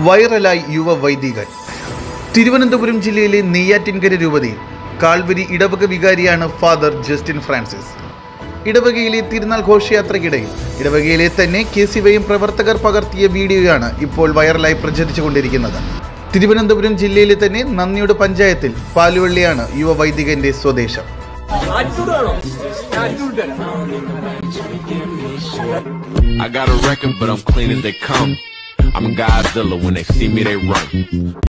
വൈറലായി യുവ വൈദികൻ തിരുവനന്തപുരം ജില്ലയിലെ നെയ്യാറ്റിൻകര രൂപതയിൽ കാൽവരി ഇടവക വികാരിയാണ് ഫാദർ ജസ്റ്റിൻ ഫ്രാൻസിസ് ഇടവകയിലെ തിരുനാൾ ഘോഷയാത്രയ്ക്കിടയിൽ ഇടവകയിലെ തന്നെ കെ സി വൈ എം പ്രവർത്തകർ പകർത്തിയ വീഡിയോയാണ് ഇപ്പോൾ വൈറലായി പ്രചരിച്ചുകൊണ്ടിരിക്കുന്നത് തിരുവനന്തപുരം ജില്ലയിലെ തന്നെ നന്ദിയുടെ പഞ്ചായത്തിൽ പാലുവള്ളിയാണ് യുവ വൈദികന്റെ സ്വദേശം I got a record, but I'm clean as they come. I'm a Godzilla. When they see me, they run.